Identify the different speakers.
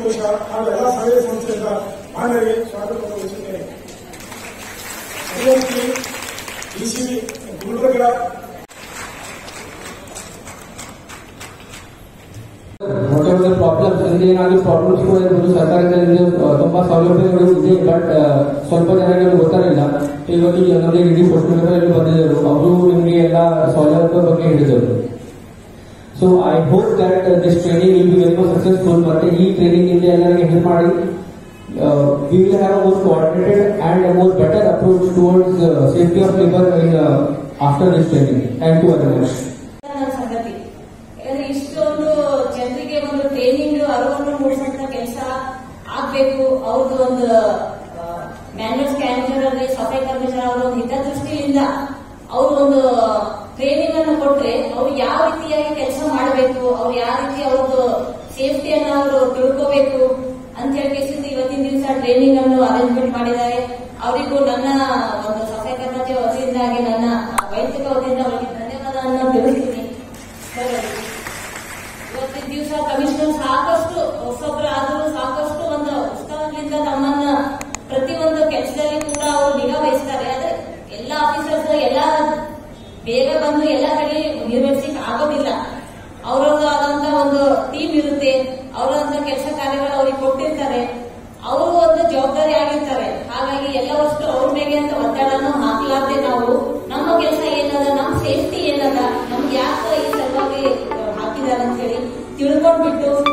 Speaker 1: ಕೋಶ ಹಾಗೂ ಎಲ್ಲ ಸ್ಥಳೀಯ ಸಂಸ್ಥೆಗಳ ಮಾನ್ಯರಿಗೆ ಸ್ವಾಗತ ವಹಿಸುತ್ತೇನೆ ಅದೇ ರೀತಿ DC Gulbarga
Speaker 2: whatever the problems ಹಿಂದೆ ಏನಾದ್ರು ಪ್ರಾಬ್ಲಮ್ಸ್ ಕೂಡ ಇರ್ಬೋದು ಸರ್ಕಾರದಿಂದ ನಿಮಗೆ ತುಂಬಾ ಸೌಲಭ್ಯಗಳು ಇದೆ ಬಟ್ ಸ್ವಲ್ಪ ಜನರಿಗೆ ಗೊತ್ತಾಗಿಲ್ಲ ಇವತ್ತು ನಮಗೆ ಇಡೀ ಪೋಸ್ಟಲ್ಲಿ ಬಂದಿದ್ದರು ಅವರು ನಿಮಗೆ ಎಲ್ಲ ಸೌಲಭ್ಯ ಬಗ್ಗೆ ಹೇಳಿದರು so I hope that this training will be very much successful ಮತ್ತೆ ಈ ಟ್ರೈನಿಂಗ್ ಇಂದ ಎಲ್ಲರಿಗೆ ಹೆಲ್ಪ್ ಮಾಡಿ we will have a more coordinated and a more better approach towards safety of labour in after this training thank you very much
Speaker 3: ನನ್ನ ಸಂಗತಿ ಯಾಕಂದ್ರೆ ಇಷ್ಟೊಂದು ಜನರಿಗೆ ಒಂದು ಟ್ರೈನಿಂಗ್ ಅರಿವನ್ನು ಮೂಡಿಸುವಂತ ಕೆಲಸ ಆಗ್ಬೇಕು ಅವ್ರದ್ದು ಒಂದು ಮ್ಯಾನ್ಯಲ್ ಸ್ಕ್ಯಾನಿಂಗ್ ಅಲ್ಲಿ ಸಫಾಯಿ ಕರ್ಮಚಾರಿ ಅವರ ಒಂದು ಹಿತದೃಷ್ಟಿಯಿಂದ ಅವ್ರು ಒಂದು ಟ್ರೈನಿಂಗ್ ಅನ್ನು ಕೊಟ್ರೆ ಅವ್ರು ಯಾವ ರೀತಿಯಾಗಿ ಕೆಲಸ ಮಾಡಬೇಕು ಅವ್ರು ಯಾವ ರೀತಿ ಅವ್ರದ್ದು ಸೇಫ್ಟಿಯನ್ನ ಅವರು ತಿಳ್ಕೋಬೇಕು ಅಂತ ಹೇಳಿ ಕೇಸಿಂದ ಇವತ್ತಿನ ದಿವಸ ಟ್ರೈನಿಂಗ್ ಅನ್ನು ಅರೇಂಜ್ಮೆಂಟ್ ಮಾಡಿದ್ದಾರೆ ಅವರಿಗೂ ನನ್ನ ಒಂದು ಸಫಾಯಿ ಕರ್ಮಚಾರಿ ವತಿಯಿಂದಾಗಿ ನನ್ನ ವೈಯಕ್ತಿಕ ವತಿಯಿಂದ ಅವರಿಗೆ ಧನ್ಯವಾದವನ್ನು ತಿಳಿಸ್ತೀನಿ ಇವತ್ತಿನ ದಿವಸ ಕಮಿಷನರ್ ಸಾಕಷ್ಟು ಹೊಸೊಬ್ಬರಾದರೂ ಸಾಕಷ್ಟು ಒಂದು ಉತ್ಸಾಹದಿಂದ ನಮ್ಮನ್ನ ಪ್ರತಿಯೊಂದು ಕೆಲಸದಲ್ಲಿ ಕೂಡ ಅವರು ನಿಗಾ ವಹಿಸ್ತಾರೆ ಆದ್ರೆ ಎಲ್ಲ ಆಫೀಸರ್ಸ್ ಎಲ್ಲ ಬೇಗ ಬಂದು ಎಲ್ಲ ಕಡೆ ನಿರ್ವಹಿಸಲಿಕ್ಕೆ ಆಗೋದಿಲ್ಲ ಅವರದ್ದು ಆದಂತ ಒಂದು ಟೀಮ್ ಇರುತ್ತೆ ಅವರಂತ ಕೆಲಸ ಕಾರ್ಯಗಳು ಅವ್ರಿಗೆ ಕೊಟ್ಟಿರ್ತಾರೆ ಅವರು ಒಂದು ಜವಾಬ್ದಾರಿ ಆಗಿರ್ತಾರೆ ಹಾಗಾಗಿ ಎಲ್ಲವಷ್ಟು ಅವ್ರ ಮೇಲೆ ಅಂತ ಒತ್ತಡವನ್ನು ಹಾಕಲಾರ್ದೆ ನಾವು ನಮ್ಮ ಕೆಲಸ ಏನದ ನಮ್ಮ ಸೇಫ್ಟಿ ಏನದ ನಮ್ಗೆ ಯಾಕೆ ಈ ಸಲುವಾಗಿ ಹಾಕಿದಾರೆ ಅಂತ ಹೇಳಿ ತಿಳ್ಕೊಂಡ್ಬಿಟ್ಟು